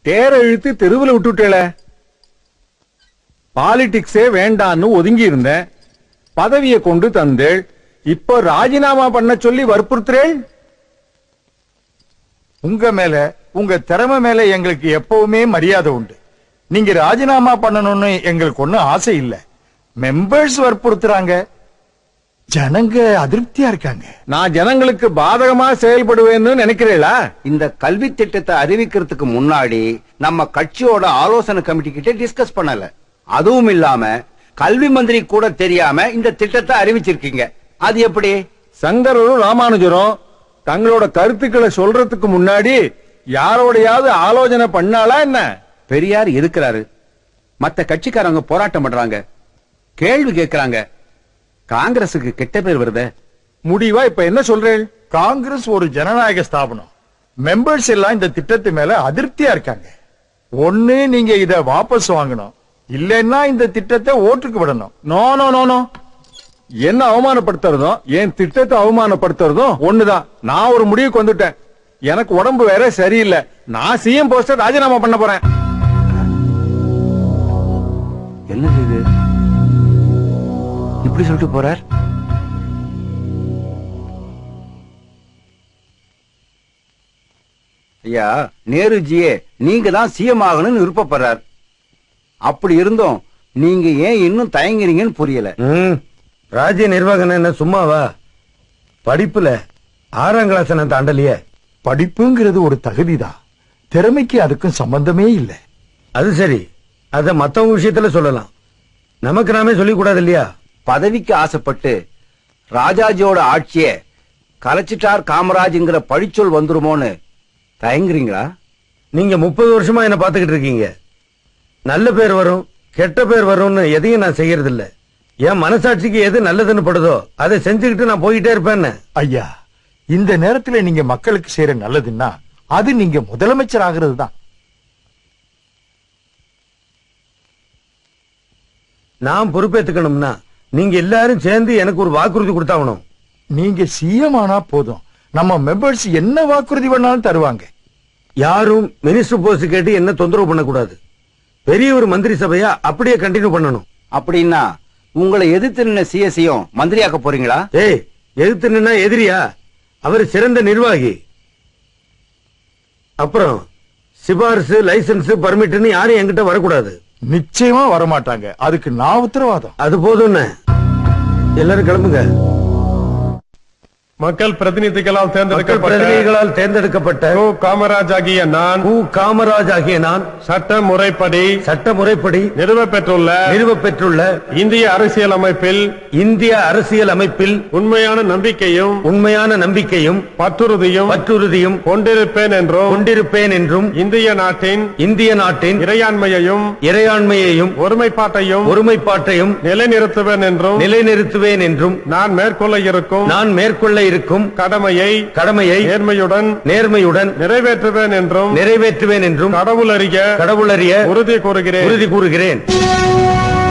தேர இழுத்து தெருவுல விட்டுட்டேல பாலிடிக்ஸே வேண்டான்னு ஒதுங்கி இருந்தேன் பதவியை கொண்டு தந்தேள் இப்போ ராஜினாமா பண்ண சொல்லி வற்புறுத்துறேள் உங்க மேல உங்க திறமை மேல எங்களுக்கு எப்பவுமே மரியாதை உண்டு நீங்க ராஜினாமா பண்ணணும்னு எங்களுக்கு ஒண்ணும் ஆசை இல்ல மெம்பர்ஸ் வற்புறுத்துறாங்க ஜனங்க அதிருப்தியா இருக்காங்க நான் ஜனங்களுக்கு பாதகமா செயல்படுவேன்னு நினைக்கிறீங்களா இந்த கல்வி திட்டத்தை அறிவிக்கிறதுக்கு முன்னாடி நம்ம கட்சியோட ஆலோசனை கமிட்டி கிட்ட டிஸ்கஸ் பண்ணல அதுவும் இல்லாம கல்வி மந்திரி கூட தெரியாம இந்த திட்டத்தை அறிவிச்சிருக்கீங்க அது எப்படி சங்கரரும் ராமானுஜரும் தங்களோட கருத்துக்களை சொல்றதுக்கு முன்னாடி யாரோடையாவது ஆலோசனை பண்ணாளா என்ன பெரியார் எதுக்குறாரு மத்த கட்சிக்காரங்க போராட்டம் பண்றாங்க கேள்வி கேக்குறாங்க காங்கிரசுக்கு கெட்ட பேர் வருதே முடிவா இப்ப என்ன சொல்றேன் காங்கிரஸ் ஒரு ஜனநாயக ஸ்தாபனம் மெம்பர்ஸ் எல்லாம் இந்த திட்டத்து மேல அதிருப்தியா இருக்காங்க ஒண்ணு நீங்க இத வாபஸ் வாங்கணும் இல்லைன்னா இந்த திட்டத்தை ஓட்டுக்கு விடணும் நோ நோ நோ நோ என்ன அவமானப்படுத்துறதும் என் திட்டத்தை அவமானப்படுத்துறதும் ஒண்ணுதான் நான் ஒரு முடிவுக்கு வந்துட்டேன் எனக்கு உடம்பு வேற சரியில்லை நான் சிஎம் போஸ்ட ராஜினாமா பண்ண போறேன் என்னது இது இப்படி சொல்லிட்டு போறார் ஐயா நேருஜியே நீங்க தான் சிஎம் ஆகணும்னு விருப்பப்படுறார் அப்படி இருந்தும் நீங்க ஏன் இன்னும் தயங்குறீங்கன்னு புரியல ம் ராஜ்ய நிர்வாகம் என்ன சும்மாவா படிப்புல ஆறாம் கிளாஸ் நான் தாண்டலையே படிப்புங்கிறது ஒரு தகுதிதான் திறமைக்கு அதுக்கும் சம்பந்தமே இல்லை அது சரி அத மத்தவங்க விஷயத்துல சொல்லலாம் நமக்கு நாமே சொல்லிக் கூடாது இல்லையா பதவிக்கு ஆசைப்பட்டு ராஜாஜியோட ஆட்சிய கலைச்சிட்டார் காமராஜ்ங்கிற பழிச்சொல் வந்துருமோன்னு தயங்குறீங்களா நீங்க முப்பது வருஷமா என்ன பாத்துக்கிட்டு இருக்கீங்க நல்ல பேர் வரும் கெட்ட பேர் வரும்னு எதையும் நான் செய்யறது இல்ல என் மனசாட்சிக்கு எது நல்லதுன்னு படுதோ அதை செஞ்சுக்கிட்டு நான் போயிட்டே இருப்பேன்னு ஐயா இந்த நேரத்துல நீங்க மக்களுக்கு செய்யற நல்லதுன்னா அது நீங்க முதலமைச்சர் ஆகிறது தான் நான் பொறுப்பேத்துக்கணும்னா நீங்க எல்லாரும் சேர்ந்து எனக்கு ஒரு வாக்குறுதி கொடுத்தாகணும் நீங்க சிஎம் ஆனா போதும் நம்ம மெம்பர்ஸ் என்ன வாக்குறுதி வேணாலும் தருவாங்க யாரும் மினிஸ்டர் போஸ்ட் கேட்டு என்ன தொந்தரவு பண்ணக்கூடாது பெரிய ஒரு மந்திரி சபையா அப்படியே கண்டினியூ பண்ணணும் அப்படின்னா உங்களை எதிர்த்து நின்ன சிஎஸ்சியும் மந்திரியாக்க போறீங்களா ஏய் எதிர்த்து நின்னா எதிரியா அவர் சிறந்த நிர்வாகி அப்புறம் சிபாரிசு லைசன்ஸ் பர்மிட்னு யாரும் என்கிட்ட வரக்கூடாது நிச்சயமா வரமாட்டாங்க அதுக்கு நான் உத்தரவாதம் அது போதும்னு எல்லாரும் கிளம்புங்க மக்கள் பிரதிநிதிகளால் மக்கள் தேர்ந்தெடுக்கப்பட்ட பிரதிநிதிகளால் தேர்ந்தெடுக்கப்பட்ட கு. காமராஜ் ஆகிய நான் கு காமராஜ் ஆகிய நான் சட்ட முறைப்படி சட்ட முறைப்படி நிறுவப்பெற்றுள்ள நிறுவப் பெற்றுள்ள இந்திய அரசியலமைப்பில் இந்திய அரசியல் அமைப்பில் உண்மையான நம்பிக்கையும் உண்மையான நம்பிக்கையும் பற்றுறுதியும் பற்றுறுதியும் கொண்டிருப்பேன் என்றும் கொண்டிருப்பேன் என்றும் இந்திய நாட்டின் இந்திய நாட்டின் இறையாண்மையையும் இறையாண்மையையும் ஒருமைப்பாட்டையும் ஒருமைப்பாட்டையும் நிலைநிறுத்துவேன் என்றும் நிலைநிறுத்துவேன் என்றும் நான் மேற்கொள்ள இருக்கும் நான் மேற்கொள்ள இருக்கும் கடமையை கடமையை நேர்மையுடன் நேர்மையுடன் நிறைவேற்றுவேன் என்றும் நிறைவேற்றுவேன் என்றும் கடவுள் அறிய கடவுளறிய உறுதி கூறுகிறேன் உறுதி கூறுகிறேன்